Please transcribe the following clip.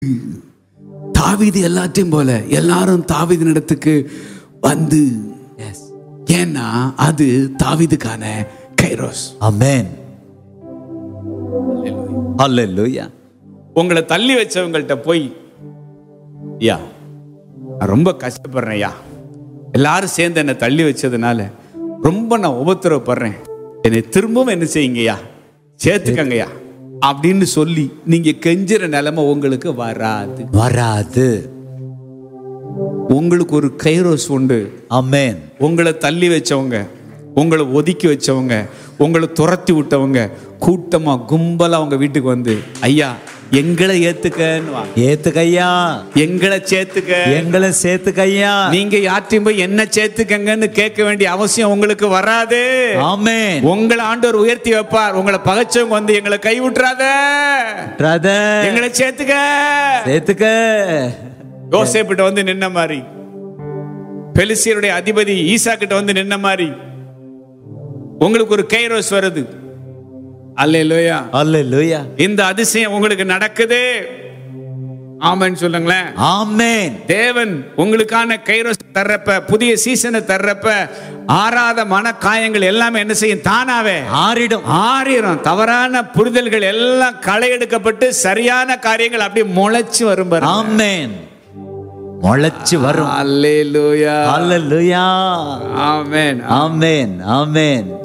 தாவீது எல்லாத்தையும் போல எல்லாரும் தாவீதின் இடத்துக்கு வந்து எஸ் ஏன்னா அது தாவீதுக்கான கைரோஸ் அமேன் ஹalleluya உங்களை தள்ளி வச்சவங்கள்ட்ட போய் ஐயா நான் ரொம்ப கஷ்டப்படுறேன் ஐயா எல்லாரும் சேர்ந்து என்னை தள்ளி வச்சதுனால ரொம்ப நான் உபத்திரவப்படுறேன் என்னை திரும்பவும் என்ன செய்யுங்கய்யா சேர்த்துக்கங்கய்யா அப்படின்னு சொல்லி நீங்க கெஞ்சுற நிலைமை உங்களுக்கு வராது வராது உங்களுக்கு ஒரு கைரோஸ் உண்டு அமேன் உங்களை தள்ளி வச்சவங்க உங்களை ஒதுக்கி வச்சவங்க உங்களை துரத்தி விட்டவங்க கூட்டமா கும்பலா அவங்க வீட்டுக்கு வந்து ஐயா எங்களை ஏத்துக்கன்னு வாங்க. ஏத்துக்கையா எங்களை சேர்த்துக்க எங்களை சேர்த்துக்கையா நீங்க யார்ட்டையும் போய் என்ன சேர்த்துக்கங்கன்னு கேட்க வேண்டிய அவசியம் உங்களுக்கு வராது ஆமென் உங்களை ஆண்டவர் உயர்த்தி வைப்பார் உங்களை பகைச்சவங்க வந்து எங்களை கை விட்டுறாத பிரதர் எங்களை சேர்த்துக்க சேர்த்துக்க யோசேப்பிட்ட வந்து நின்ன மாதிரி பெலிசியருடைய அதிபதி ஈசா கிட்ட வந்து நின்ன மாதிரி உங்களுக்கு ஒரு கைரோஸ் வருது அல்லேலூயா ஹalleluya இந்த அதிசயம் உங்களுக்கு நடக்குது ஆமென்னு சொல்லுங்களேன் ஆமென் தேவன் உங்களுக்கான கைரோஸ் தர்றப்ப புதிய சீசனை தர்றப்ப ஆறாத மன காயங்கள் எல்லாமே என்ன செய்யும் தானாவே ஆறிடும் ஆறிரும் தவறான புரிதல்கள் எல்லாம் களை எடுக்கப்பட்டு சரியான காரியங்கள் அப்படியே முளைச்சு வரும் பாருங்க. ஆமென் முளைச்சு வரும் அல்லேலூயா ஹalleluya ஆமென் ஆமென் ஆமென்